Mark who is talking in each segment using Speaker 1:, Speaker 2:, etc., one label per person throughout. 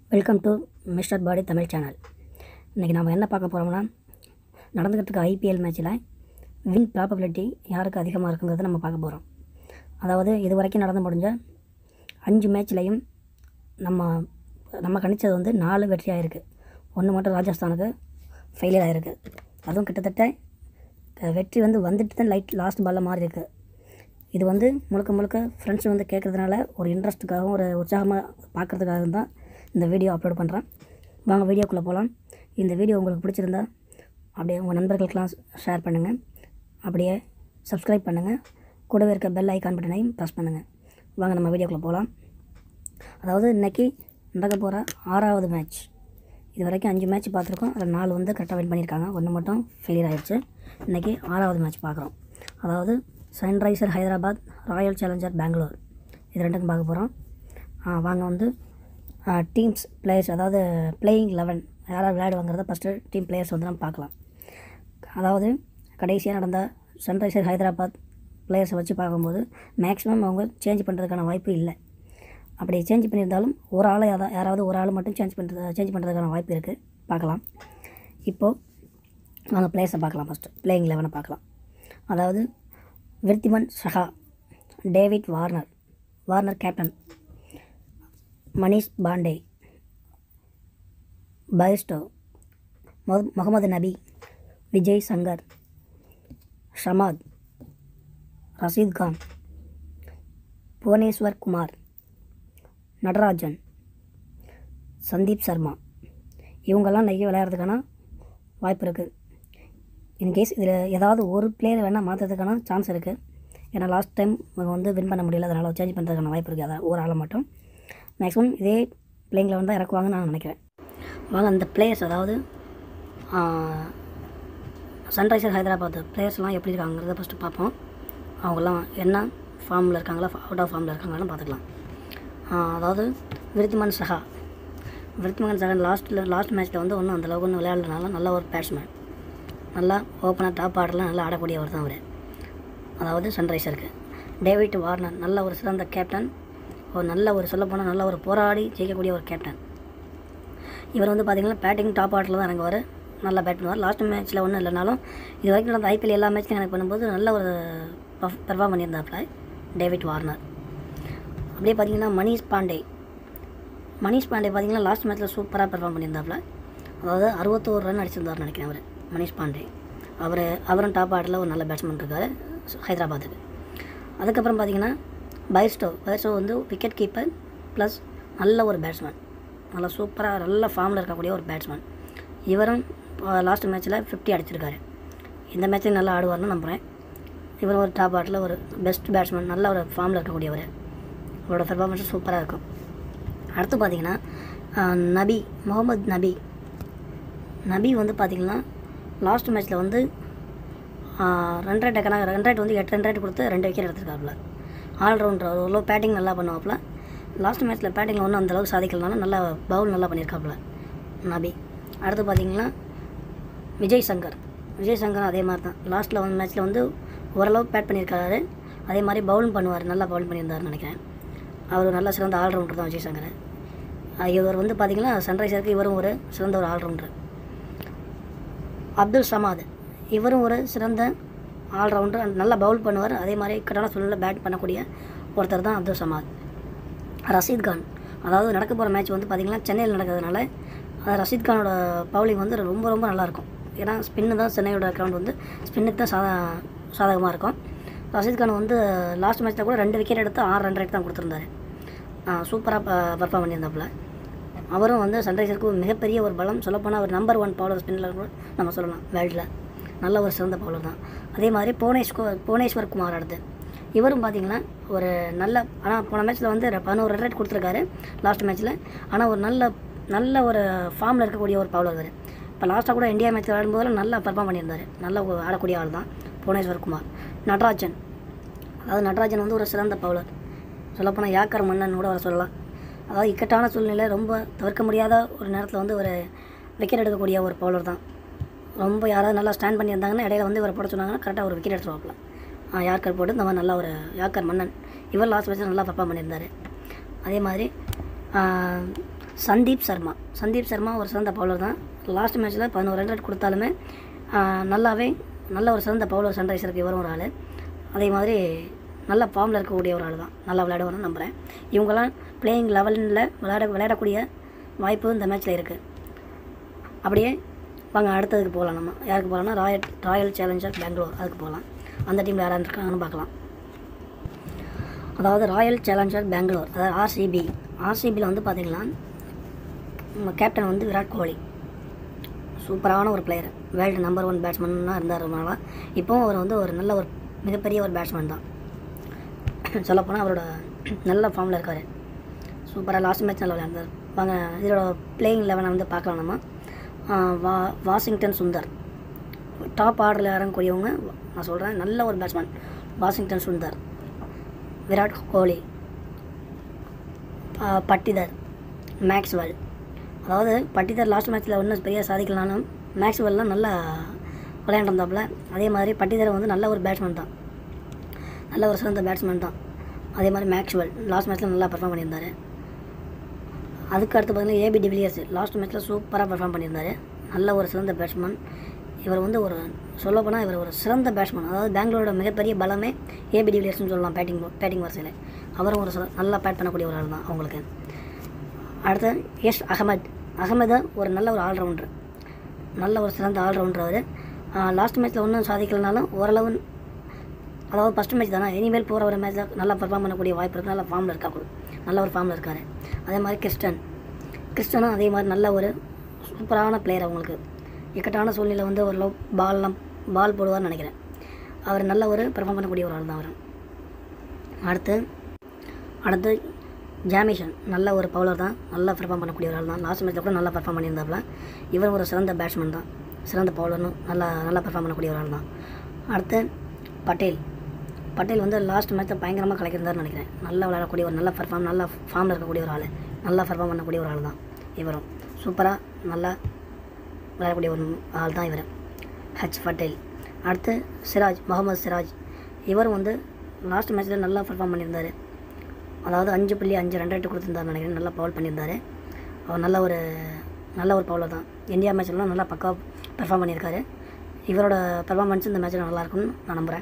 Speaker 1: welcome to mister பாடி Tamil channel இன்றைக்கி நாம் என்ன பார்க்க போகிறோம்னா நடந்துக்கிட்டு இருக்க ஐபிஎல் மேட்ச்சில் வின் ப்ராபபிலிட்டி யாருக்கு அதிகமாக இருக்குங்கிறத நம்ம பார்க்க போகிறோம் அதாவது இது வரைக்கும் நடந்து முடிஞ்ச அஞ்சு மேட்ச்லேயும் நம்ம நம்ம கணிச்சது வந்து நாலு வெற்றி ஆகிருக்கு ஒன்று மட்டும் ராஜஸ்தானுக்கு ஃபெயிலியர் ஆகிருக்கு அதுவும் கிட்டத்தட்ட அஹ், வெற்றி வந்து வந்துட்டு தான் லைட் லாஸ்ட் பாலில் மாறி இருக்குது இது வந்து முழுக்க முழுக்க ஃப்ரெண்ட்ஸ் வந்து கேட்குறதுனால ஒரு இன்ட்ரெஸ்ட்டுக்காகவும் ஒரு உற்சாகமாக பார்க்குறதுக்காக தான் இந்த வீடியோ அப்லோட் பண்ணுறேன் வாங்க வீடியோக்குள்ளே போகலாம் இந்த வீடியோ உங்களுக்கு பிடிச்சிருந்தா அப்படியே உங்கள் நண்பர்களுக்கெல்லாம் ஷேர் பண்ணுங்கள் அப்படியே சப்ஸ்கிரைப் பண்ணுங்கள் கூடவே இருக்க பெல் ஐக்கான் பட்டனையும் ப்ரெஸ் பண்ணுங்கள் வாங்க நம்ம வீடியோக்குள்ளே போகலாம் அதாவது இன்றைக்கி நடக்க போகிற ஆறாவது மேட்ச் இது வரைக்கும் அஞ்சு மேட்ச் பார்த்துருக்கோம் அதில் நாலு வந்து கரெக்டாக வின் பண்ணியிருக்காங்க ஒன்று மட்டும் ஃபெயிலியர் ஆயிடுச்சு இன்றைக்கி ஆறாவது மேட்ச் பார்க்குறோம் அதாவது Sunriser Hyderabad royal challenger Bangalore இது ரெண்டுக்கும் பார்க்க போகிறோம் வாங்க வந்து டீம்ஸ் பிளேயர்ஸ் அதாவது பிளேயிங் லெவன் யாராவது விளையாடுவாங்கிறத ஃபஸ்ட்டு டீம் பிளேயர்ஸ் வந்து நம்ம பார்க்கலாம் அதாவது கடைசியாக நடந்த சன்ரைசர் ஹைதராபாத் பிளேயர்ஸை வச்சு பார்க்கும்போது மேக்ஸிமம் அவங்க சேஞ்ச் பண்ணுறதுக்கான வாய்ப்பு இல்லை அப்படி சேஞ்ச் பண்ணியிருந்தாலும் ஒரு ஆளை யாரா யாராவது ஒரு ஆள் மட்டும் சேஞ்ச் பண்ணுறது சேஞ்ச் பண்ணுறதுக்கான வாய்ப்பு இருக்குது பார்க்கலாம் இப்போது வாங்க பிளேயர்ஸை பார்க்கலாம் ஃபஸ்ட்டு பிளேயிங் லெவனை பார்க்கலாம் அதாவது Wriddhiman Saha David Warner Warner captain Manish Pandey Bairstow மொஹ- முகமது நபி விஜய் சங்கர் ஷமாத் ரஷீத் கான் புவனேஸ்வர் குமார் நடராஜன் சந்தீப் சர்மா இவங்கெல்லாம் நிறைய விளையாடுறதுக்கான வாய்ப்பு இருக்குது இன்கேஸ் இதில் ஏதாவது ஒரு பிளேயர் வேணால் மாற்றுறதுக்கான சான்ஸ் இருக்குது ஏன்னா லாஸ்ட் டைம் இவங்க வந்து வின் பண்ண முடியல அதனால் சேஞ்ச் பண்ணுறதுக்கான வாய்ப்பு இருக்குது அதான் ஒரு ஆளை மட்டும் மேக்ஸிமம் இதே பிளேயிங் லெவன் தான் இறக்குவாங்கன்னு நான் நினைக்கிறேன் வாங்க அந்த பிளேயர்ஸ் அதாவது சன்ரைசர் ஹைதராபாத் பிளேயர்ஸ்லாம் எப்படி இருக்காங்கிறத ஃபஸ்ட்டு பார்ப்போம் அவங்கெல்லாம் என்ன ஃபார்மில் இருக்காங்களா அவுட் ஆஃப் ஃபார்மில் இருக்காங்களான்னு பார்த்துக்கலாம் ஆஹ் அதாவது விருத்திமான் சஹா விருத்திமான் சஹா லாஸ்ட்டில் லாஸ்ட் மேட்ச்சில் வந்து ஒன்றும் அந்தளவுக்கு ஒன்றும் விளையாடலனால நல்ல ஒரு பேட்ஸ்மேன் நல்லா ஓப்பனாக டாப் ஆர்டர்லாம் நல்லா ஆடக்கூடியவர் தான் அவர் அதாவது சன்ரைசருக்கு டேவிட் வார்னர் நல்ல ஒரு சிறந்த கேப்டன் ஒரு நல்ல ஒரு சொல்லப்போனால் நல்ல ஒரு போராடி ஜெயிக்கக்கூடிய ஒரு கேப்டன் இவர் வந்து பார்த்திங்கன்னா பேட்டிங் டாப் ஆர்டரில் தான் இறங்குவார் நல்லா பேட் பண்ணுவார் லாஸ்ட் மேட்ச்சில் ஒன்றும் இல்லைனாலும் இது வரைக்கும் நடந்த ஐபிஎல் எல்லா மேட்ச்லையும் கனெக்ட் பண்ணும்போது நல்ல ஒரு பெர்ஃபார்ம் பண்ணியிருந்தாப்புல டேவிட் வார்னர் அப்படியே பார்த்தீங்கன்னா மணிஷ் பாண்டே மணிஷ் பாண்டே பார்த்தீங்கன்னா லாஸ்ட் மேட்ச்சில் சூப்பராக பெர்ஃபார்ம் பண்ணியிருந்தாப்புல அதாவது அறுபத்தோரு ரன் அடிச்சிருந்தாருன்னு நினைக்கிறேன் அவர் மணிஷ் பாண்டே அவர் அவரும் டாப் ஆர்டரில் ஒரு நல்ல பேட்ஸ்மேன் இருக்கார் ஹைதராபாத்துக்கு அதுக்கப்புறம் பார்த்தீங்கன்னா பைஸ்டோ பைஸ்டோ வந்து விக்கெட் கீப்பர் ப்ளஸ் நல்ல ஒரு பேட்ஸ்மேன் நல்லா சூப்பராக நல்ல ஃபார்மில் இருக்கக்கூடிய ஒரு பேட்ஸ்மேன் இவரும் லாஸ்ட் மேட்ச்சில் ஃபிஃப்டி அடிச்சிருக்காரு இந்த மேட்ச்லையும் நல்லா ஆடுவார்னு நம்புகிறேன் இவர் ஒரு டாப் ஆட்டில் ஒரு பெஸ்ட் பேட்ஸ்மேன் நல்ல ஒரு ஃபார்மில் இருக்கக்கூடியவர் அவரோட பெர்ஃபார்மன்ஸ் சூப்பராக இருக்கும் அடுத்து பார்த்தீங்கன்னா ஆஹ், நபி முகமது நபி நபி வந்து பார்த்திங்கன்னா லாஸ்ட் மேட்ச்சில் வந்து ரன் ரேட் கணக்கு ரன் ரேட் வந்து எட்டு ரன் ரேட் கொடுத்து ரெண்டு விக்கெட் எடுத்திருக்காப்புல ஆல்ரவுண்டர் ஓரளவு பேட்டிங் நல்லா பண்ணுவாப்புல லாஸ்ட் மேட்ச்சில் பேட்டிங்கில் ஒன்றும் அந்தளவுக்கு சாதிக்கலனாலும் நல்லா பவுல் நல்லா பண்ணியிருக்காப்புல நபி அடுத்து பார்த்தீங்கன்னா விஜய் சங்கர் விஜய் சங்கர் அதே மாதிரி தான் லாஸ்ட்டில் வந்து மேட்ச்சில் வந்து ஓரளவு பேட் பண்ணியிருக்காரு அதே மாதிரி பவுலும் பண்ணுவார் நல்லா பவுல் பண்ணியிருந்தாருன்னு நினைக்கிறேன் அவர் நல்ல சிறந்த ஆல்ரவுண்டர் தான் விஜய் சங்கர் அஹ் இவர் வந்து பார்த்திங்கன்னா சன்ரைசருக்கு இவரும் ஒரு சிறந்த ஒரு ஆல்ரவுண்டர் அப்துல் சமாத் இவரும் ஒரு சிறந்த ஆல்ரவுண்டர் and நல்லா பவுல் பண்ணுவார் அதே மாதிரி கரெக்டான சூழ்நிலை பேட் பண்ணக்கூடிய ஒருத்தர் தான் அப்துல் சமாத் ரஷீத் கான் அதாவது நடக்க போகிற மேட்ச் வந்து பார்த்திங்கன்னா சென்னையில் நடக்கிறதுனால அது ரஷீத் கானோட பவுலிங் வந்து ரொம்ப ரொம்ப நல்லாயிருக்கும் ஏன்னா ஸ்பின்னு தான் சென்னையோட கிரவுண்ட் வந்து ஸ்பின்னுக்கு தான் சாதா சாதகமாக இருக்கும் ரஷீத் கான் வந்து லாஸ்ட் மேட்ச்சில் கூட ரெண்டு விக்கெட் எடுத்து ஆறு ரன் ரேட் தான் கொடுத்துருந்தாரு சூப்பராக பர்ஃபார்ம் பண்ணியிருந்தாப்புல அவரும் வந்து சன்ரைசருக்கு ஒரு மிகப்பெரிய ஒரு பலம் சொல்லப்போனால் ஒரு நம்பர் ஒன் பவுலர் ஸ்பின்னில் கூட நம்ம சொல்லலாம் வேர்ல்டில் நல்ல ஒரு சிறந்த பவுலர் தான் அதே மாதிரி புவனேஸ்வர் புவனேஸ்வர் குமார் அடுத்து இவரும் பார்த்தீங்கன்னா ஒரு நல்ல ஆனால் போன மேட்ச்சில் வந்து ரெ- பதினோரு ரன் ரேட் கொடுத்துருக்காரு லாஸ்ட் மேட்ச்சில் ஆனால் ஒரு நல்ல நல்ல ஒரு ஃபார்மில் இருக்கக்கூடிய ஒரு பவுலர் அவர் இப்போ லாஸ்ட்டாக கூட இந்தியா மேட்ச் விளையாடும்போது நல்லா பெர்ஃபார்ம் பண்ணியிருந்தார் நல்ல ஒரு ஆடக்கூடிய ஆள் தான் புவனேஸ்வர் குமார் நடராஜன் அதாவது நடராஜன் வந்து ஒரு சிறந்த பவுலர் சொல்லப்போனால் யாக்கர் மன்னன் கூட வர சொல்லலாம் அதாவது இக்கட்டான சூழ்நிலை ரொம்ப தவிர்க்க முடியாத ஒரு நேரத்தில் வந்து ஒரு விக்கெட் எடுக்கக்கூடிய ஒரு பவுலர் தான் ரொம்ப யாராவது நல்லா ஸ்டாண்ட் பண்ணியிருந்தாங்கன்னா இடையில வந்து இவரை போட சொன்னாங்கன்னா கரெக்டாக ஒரு விக்கெட் எடுத்துருவாப்புல யாக்கர் போட்டு இந்த மாதிரி நல்லா ஒரு யாக்கர் மன்னன் இவர் லாஸ்ட் மேட்ச்சில் நல்லா பர்ஃபார்ம் பண்ணியிருந்தார் அதே மாதிரி ஆஹ், சந்தீப் சர்மா சந்தீப் சர்மா ஒரு சிறந்த பவுலர் தான் லாஸ்ட் மேட்ச்சில் பதினோரு ரன் ரேட் கொடுத்தாலுமே ஆஹ், நல்லாவே நல்ல ஒரு சிறந்த பவுலர் சன்ரைசருக்கு இவரும் ஒரு ஆள் அதே மாதிரி நல்ல ஃபார்மில் இருக்கக்கூடிய ஒரு ஆள் தான் நல்லா விளையாடுவார்னு நம்புகிறேன் இவங்கெல்லாம் பிளேயிங் லெவலில் விளையாட விளையாடக்கூடிய வாய்ப்பு இந்த மேட்ச்சில் இருக்குது அப்படியே வாங்க அடுத்ததுக்கு போகலாம் நம்ம யாருக்கு போகலாம்னா ராயல் ராயல் சேலஞ்சர் பெங்களூர் அதுக்கு போகலாம் அந்த டீமில் யாராவது இருக்காங்கன்னு பார்க்கலாம் அதாவது ராயல் சேலஞ்சர் பெங்களூர் அதாவது ஆர்சிபி ஆர்சிபியில் வந்து பார்த்திங்கன்னா நம்ம கேப்டன் வந்து விராட் கோலி சூப்பரான ஒரு பிளேயர் வேர்ல்டு நம்பர் ஒன் பேட்ஸ்மன்னாக இருந்தார் ரொம்ப நாளாக இப்போவும் அவர் வந்து ஒரு நல்ல ஒரு மிகப்பெரிய ஒரு பேட்ஸ்மேன் தான் சொல்லப்போனால் அவரோட நல்ல ஃபார்மில் இருக்கார் சூப்பராக லாஸ்ட் மேட்ச் நல்லா விளையாண்டார் வாங்க இதோட பிளேயிங் லெவனை வந்து பார்க்கலாம் நம்ம ஆஹ் வா வாஷிங்டன் சுந்தர் டாப் ஆர்டரில் இறங்கக்கூடியவங்க நான் சொல்கிறேன் நல்ல ஒரு பேட்ஸ்மேன் வாஷிங்டன் சுந்தர் விராட் கோலி ஆஹ் பட்டிதர் மேக்ஸ்வெல் அதாவது பட்டிதர் லாஸ்ட் மேட்ச்சில் ஒன்றும் பெரிய சாதிக்கலனாலும் மேக்ஸ்வெல்லாம் நல்லா விளையாண்டிருந்தாப்புல அதே மாதிரி பட்டிதர் வந்து நல்ல ஒரு பேட்ஸ்மேன் தான் நல்ல ஒரு சிறந்த பேட்ஸ்மேன் தான் அதே மாதிரி மேக்ஸ்வெல் லாஸ்ட் மேட்ச்சில் நல்லா பெர்ஃபார்ம் பண்ணியிருந்தார் அதுக்கு அடுத்து பார்த்தீங்கன்னா ஏபி டிவிலியர்ஸ் லாஸ்ட் மேட்ச்சில் சூப்பராக பெர்ஃபார்ம் பண்ணியிருந்தார் நல்ல ஒரு சிறந்த பேட்ஸ்மேன் இவர் வந்து ஒரு சொல்லப்போனால் இவர் ஒரு சிறந்த பேட்ஸ்மேன் அதாவது பெங்களூரோட மிகப்பெரிய பலமே ஏபி டிவிலியர்ஸ்னு சொல்லலாம் பேட்டிங் பேட்டிங் வரிசையில் அவரும் ஒரு சில- நல்லா பேட் பண்ணக்கூடிய ஒரு ஆள் தான் அவங்களுக்கு அடுத்து எஸ் அகமத் அகமது ஒரு நல்ல ஒரு ஆல்ரவுண்டர் நல்ல ஒரு சிறந்த ஆல்ரவுண்டர் அவர் லாஸ்ட் மேட்ச்சில் ஒன்றும் சாதிக்கலனாலும் ஓரளவு அதாவது ஃபஸ்ட் மேட்ச் தானே இனிமேல் போகிற ஒரு மேட்ச்சில் நல்லா பெர்ஃபார்ம் பண்ணக்கூடிய வாய்ப்பு இருக்குது நல்ல ஃபார்மில் இருக்கா கூட நல்ல ஒரு ஃபார்மில் இருக்கார் அதே மாதிரி கிறிஸ்டன் கிறிஸ்டனும் அதே மாதிரி நல்ல ஒரு சூப்பரான பிளேயர் அவங்களுக்கு இக்கட்டான சூழ்நிலை வந்து ஒரு லவ் பால்லாம் பால் போடுவார்னு நினைக்கிறேன் அவர் நல்ல ஒரு பெர்ஃபார்ம் பண்ணக்கூடிய ஒரு ஆள் தான் அவர் அடுத்து அடுத்து ஜாமிஷன் நல்ல ஒரு பவுலர் தான் நல்லா பெர்ஃபார்ம் பண்ணக்கூடிய ஒரு ஆள் தான் லாஸ்ட் மேட்ச்சில் கூட நல்லா பெர்ஃபார்ம் பண்ணியிருந்தாப்புல இவன் ஒரு சிறந்த பேட்ஸ்மேன் தான் சிறந்த பவுலர்னு நல்லா நல்லா பெர்ஃபார்ம் பண்ணக்கூடிய ஒரு ஆள் தான் அடுத்து பட்டேல் பட்டேல் வந்து லாஸ்ட் மேட்ச்சை பயங்கரமாக கலக்கியிருந்தாருன்னு நினைக்கிறேன் நல்லா விளையாடக்கூடிய ஒரு நல்ல பெர்ஃபார்ம் நல்ல ஃபார்மில் இருக்கக்கூடிய ஒரு ஆள் நல்லா பெர்ஃபார்ம் பண்ணக்கூடிய ஒரு ஆள் தான் இவரும் சூப்பராக நல்லா விளையாடக்கூடிய ஒரு ஆள் தான் இவர் ஹச் பட்டேல் அடுத்து சிராஜ் முகமது சிராஜ் இவரும் வந்து லாஸ்ட் மேட்ச்சில் நல்லா பெர்ஃபார்ம் பண்ணியிருந்தார் அதாவது அஞ்சு புள்ளி அஞ்சு ரெண்டு ரேட்டு கொடுத்துருந்தாரு நினைக்கிறேன் நல்லா பவுல் பண்ணியிருந்தார் அவர் நல்ல ஒரு நல்ல ஒரு பவுலர் தான் இந்தியா மேட்ச்லாம் நல்லா பக்கா பெர்ஃபார்ம் பண்ணியிருக்காரு இவரோட பெர்ஃபார்மன்ஸ் இந்த மேட்ச்சில் நல்லா இருக்கும்னு நான் நம்புகிறேன்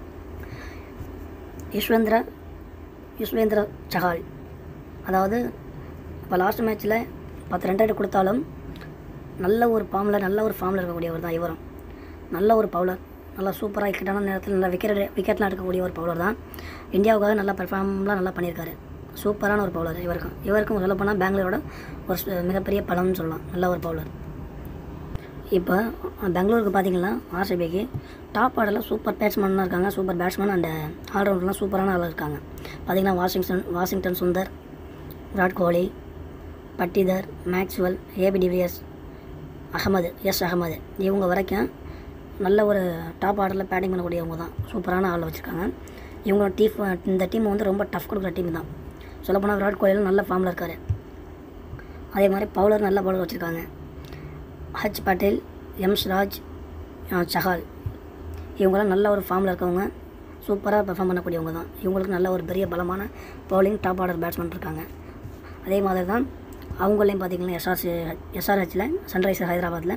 Speaker 1: யுஸ்வேந்திர யுஸ்வேந்திர சஹால் அதாவது இப்போ லாஸ்ட் மேட்ச்சில் பத்து ரெண்டு ரேட்டு கொடுத்தாலும் நல்ல ஒரு ஃபார்மில் நல்ல ஒரு ஃபார்மில் இருக்கக்கூடியவர் தான் இவரும் நல்ல ஒரு பவுலர் நல்லா சூப்பராக இக்கட்டான நேரத்தில் நல்லா விக்கெட் விக்கெட்லாம் எடுக்கக்கூடிய ஒரு பவுலர் தான் இந்தியாவுக்காக நல்லா பெர்ஃபார்ம்லாம் நல்லா பண்ணியிருக்காரு சூப்பரான ஒரு பவுலர் இவருக்கும் இவருக்கும் சொல்ல போனால் பெங்களூரோட ஒரு சு- மிகப்பெரிய பலம்னு சொல்லலாம் நல்ல ஒரு பவுலர் இப்போ பெங்களூருக்கு பார்த்தீங்கன்னா ஆர்சிபிக்கு டாப் ஆர்டரில் சூப்பர் பேட்ஸ்மேன்லாம் இருக்காங்க சூப்பர் பேட்ஸ்மேன் அண்ட் ஆல்ரவுண்டர்லாம் சூப்பரான ஆள் இருக்காங்க பார்த்தீங்கன்னா Washington Washington Sundar Virat Kohli Patidar Maxwell AB de Villiers Ahmed S Ahmed இவங்க வரைக்கும் நல்ல ஒரு டாப் ஆர்டரில் பேட்டிங் பண்ணக்கூடியவங்க தான் சூப்பரான ஆள் வச்சுருக்காங்க இவங்களோட டீம் இந்த டீம் வந்து ரொம்ப டஃப் கொடுக்குற டீம் தான் சொல்லப்போனால் விராட் கோலியில் நல்ல ஃபார்மில் இருக்கார் அதே மாதிரி பவுலர் நல்ல பவுலர் வச்சுருக்காங்க ஹச் பட்டேல் எம் சிராஜ் அஹ், சஹால் இவங்கெல்லாம் நல்ல ஒரு ஃபார்மில் இருக்கவங்க சூப்பராக பெர்ஃபார்ம் பண்ணக்கூடியவங்க தான் இவங்களுக்கு நல்ல ஒரு பெரிய பலமான பவுலிங் டாப் ஆர்டர் பேட்ஸ்மேன் இருக்காங்க அதே மாதிரி தான் அவங்களையும் பார்த்தீங்கன்னா எஸ்ஆர்சி எஸ்ஆர்ஹெச்சில் சன்ரைசர் ஹைதராபாத்தில்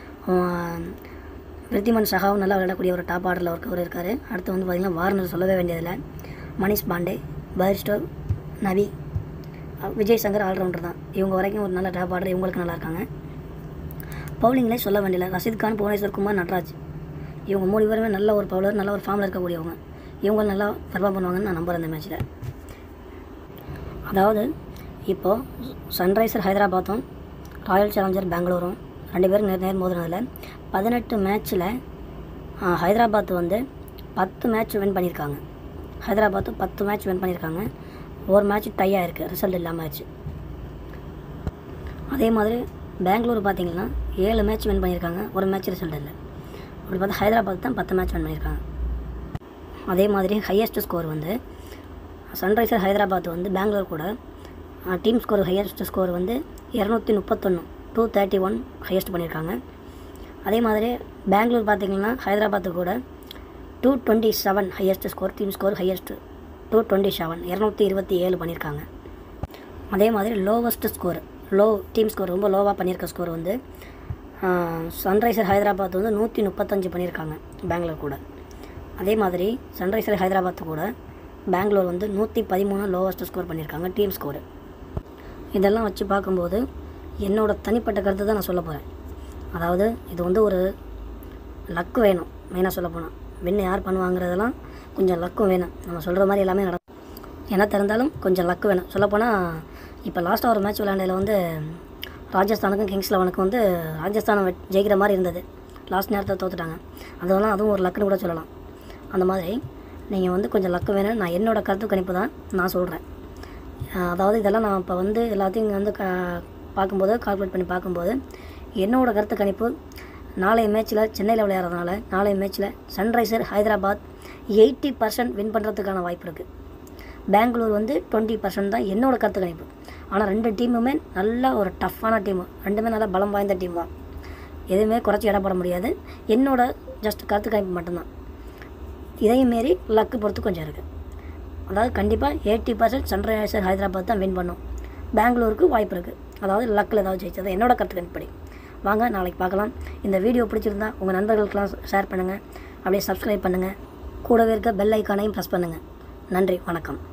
Speaker 1: விருத்திமன் சகாவும் நல்லா விளையாடக்கூடிய ஒரு டாப் ஆர்டரில் ஒருக்கவர் இருக்கார் அடுத்து வந்து பார்த்திங்கன்னா வார்னர் சொல்லவே வேண்டியதில்லை மணிஷ் பாண்டே பைர்ஸ்டோ நவி அஹ், விஜய் சங்கர் ஆல்ரவுண்டர் தான் இவங்க வரைக்கும் ஒரு நல்ல டாப் ஆர்டர் இவங்களுக்கு நல்லா இருக்காங்க பவுலிங்லே சொல்ல வேண்டியதில்லை ரஷீத் கான் புவனேஸ்வர் குமார் நட்ராஜ் இவங்க மூணு பேருமே நல்ல ஒரு பவுலர் நல்ல ஒரு ஃபார்மில் இருக்கக்கூடியவங்க இவங்க நல்லா பெர்ஃபார்ம் பண்ணுவாங்கன்னு நான் நம்புகிறேன் இந்த மேட்ச்சில் அதாவது இப்போது சன்ரைசர் ஹைதராபாத்தும் ராயல் சேலஞ்சர் பெங்களூரும் ரெண்டு பேரும் நேர் நேர் மோதினதில் பதினெட்டு மேட்ச்சில் ஹைதராபாத் வந்து பத்து மேட்ச் வின் பண்ணியிருக்காங்க ஹைதராபாத்து பத்து மேட்ச் வின் பண்ணியிருக்காங்க ஒரு மேட்ச் டை ஆயிருக்கு ரிசல்ட் இல்லாமல் ஆயிடுச்சு அதே மாதிரி பெங்களூர் பார்த்தீங்கன்னா ஏழு மேட்ச் வின் பண்ணியிருக்காங்க ஒரு மேட்ச் ரிசல்ட் இல்லை அப்படி பார்த்தா ஹைதராபாத் தான் பத்து மேட்ச் வின் பண்ணியிருக்காங்க அதே மாதிரி ஹையஸ்ட் ஸ்கோர் வந்து சன்ரைசர் ஹைதராபாத் வந்து பெங்களூர் கூட டீம் ஸ்கோர் ஹையஸ்ட் ஸ்கோர் வந்து இரநூத்தி முப்பத்தொன்று டூ தேர்ட்டி ஒன் ஹையஸ்ட் பண்ணியிருக்காங்க அதே மாதிரி பெங்களூர் பார்த்தீங்கன்னா ஹைதராபாத்து கூட two twenty seven highest score team score highest two twenty seven இரநூத்தி இருபத்தி ஏழு பண்ணியிருக்காங்க அதே மாதிரி lowest score low team score ரொம்ப லோவாக பண்ணியிருக்க ஸ்கோர் வந்து சன்ரைசர் ஹைதராபாத் வந்து நூற்றி முப்பத்தஞ்சு பண்ணியிருக்காங்க பெங்களூர் கூட அதே மாதிரி சன்ரைசர் ஹைதராபாத் கூட பெங்களூர் வந்து நூற்றி பதிமூணு லோவஸ்ட் ஸ்கோர் பண்ணியிருக்காங்க டீம் ஸ்கோரு இதெல்லாம் வச்சு பார்க்கும்போது என்னோட தனிப்பட்ட கருத்து தான் நான் சொல்ல போகிறேன் அதாவது இது வந்து ஒரு லக்கு வேணும் மெயினாக சொல்ல போனால் வின்னு யார் பண்ணுவாங்கிறதெல்லாம் கொஞ்சம் லக்கும் வேணும் நம்ம சொல்கிற மாதிரி எல்லாமே நடக்கும் என்ன தெரிந்தாலும் கொஞ்சம் லக்கு வேணும் சொல்லப்போனால் இப்போ லாஸ்ட்டாக ஒரு மேட்ச் விளையாண்டையில் வந்து ராஜஸ்தானுக்கும் கிங்ஸ் லெவனுக்கும் வந்து ராஜஸ்தானம் வெ- ஜெயிக்கிற மாதிரி இருந்தது லாஸ்ட் நேரத்தில் தோத்துட்டாங்க அதெல்லாம் அதுவும் ஒரு லக்குன்னு கூட சொல்லலாம் அந்த மாதிரி நீங்கள் வந்து கொஞ்சம் லக்கு வேணும் நான் என்னோட கருத்து கணிப்பு தான் நான் சொல்கிறேன் அதாவது இதெல்லாம் நான் இப்போ வந்து எல்லாத்தையும் இங்கே வந்து க பார்க்கும்போது கால்குலேட் பண்ணி பார்க்கும்போது என்னோட கருத்து கணிப்பு நாளைய மேட்ச்சில் சென்னையில் விளையாடுறதுனால நாளைய மேட்ச்சில் Sunriser Hyderabad eighty percent win பண்ணுறதுக்கான வாய்ப்பு இருக்குது பெங்களூர் வந்து டுவெண்ட்டி பர்சன்ட் தான் என்னோட கருத்து கணிப்பு ஆனால் ரெண்டு டீமுமே நல்ல ஒரு டஃப்பான டீமு ரெண்டுமே நல்லா பலம் வாய்ந்த டீம் தான் எதுவுமே குறைச்சி இடம் போட முடியாது என்னோட ஜஸ்ட் கருத்து கணிப்பு மட்டும்தான் இதையும் மீறி லக்கு பொறுத்து கொஞ்சம் இருக்குது அதாவது கண்டிப்பாக எயிட்டி பர்சன்ட் சன்ரைசர் ஹைதராபாத் தான் வின் பண்ணும் பெங்களூருக்கு வாய்ப்பு இருக்குது அதாவது லக்கில் ஏதாவது ஜெயிச்சது என்னோட கருத்து கணிப்படி வாங்க நாளைக்கு பார்க்கலாம் இந்த வீடியோ பிடிச்சிருந்தா உங்கள் நண்பர்களுக்கெல்லாம் ஷேர் பண்ணுங்கள் அப்படியே சப்ஸ்கிரைப் பண்ணுங்கள் கூடவே இருக்க பெல் ஐக்கானையும் ப்ரெஸ் பண்ணுங்கள் நன்றி வணக்கம்